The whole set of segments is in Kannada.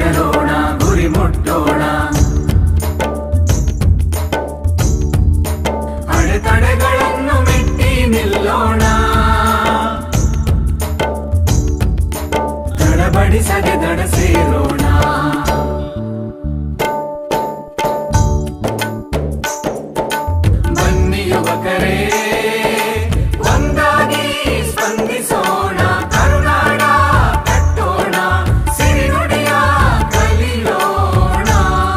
ತರೋಣ ಗುರಿ ಮುಟ್ಟೋಣ ಅಡೆತಡೆಗಳನ್ನು ಮೆಟ್ಟಿ ನಿಲ್ಲೋಣ ತಡಬಡಿಸದೆ ದಡ ಸೇರೋಣ ಬನ್ನಿ ಯುವಕರೇ ಒಂದಾಗಿ ಸ್ಪಂದಿಸೋಣ ಕರುನಾಡ ಕಟ್ಟೋಣ ಸಿರಿನುಡಿಯ ಕಲಿಯೋಣ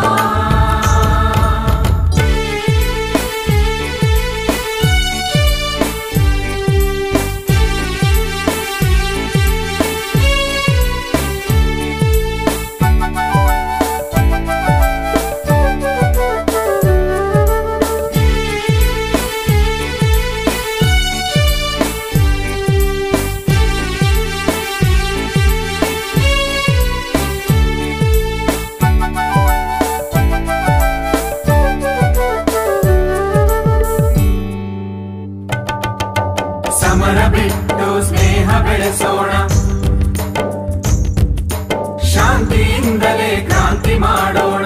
ಸಮರ ಬಿಟ್ಟು ಸ್ನೇಹ ಬೆಳೆಸೋಣ ಶಾಂತಿಯಿಂದಲೇ ಕ್ರಾಂತಿ ಮಾಡೋಣ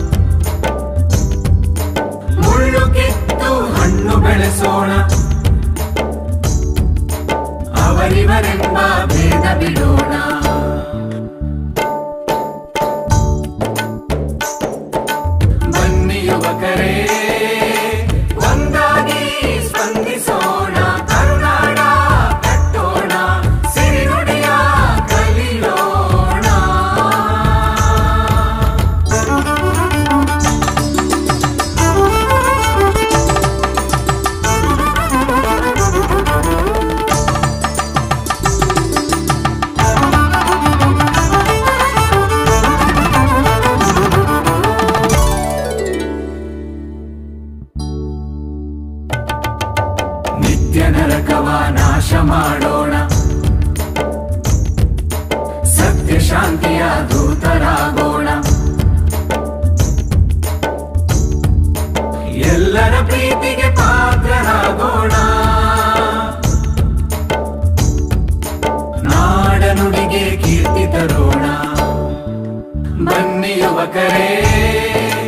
ಮುಳ್ಳು ಕಿತ್ತು ಹಣ್ಣು ಬೆಳೆಸೋಣ ಅವರಿವರೆಂಬ ಭೇದ ಬಿಡೋಣ ಬನ್ನಿ ಯುವಕರೇ ಒಂದಾಗಿ ಸ್ಪಂದಿಸೋಣ ಕರುನಾಡ ಕಟ್ಟೋಣ ಸಿರಿನುಡಿಯ ಕಲಿಯೋಣ ನಿತ್ಯ ನರಕವ ನಾಶ ಮಾಡೋಣ ಸತ್ಯ ಶಾಂತಿಯ ದೂತರಾಗೋಣ ಎಲ್ಲರ ಪ್ರೀತಿಗೆ ಪಾತ್ರರಾಗೋಣ ನಾಡನುಡಿಗೆ ಕೀರ್ತಿ ತರೋಣ ಬನ್ನಿ ಯುವಕರೇ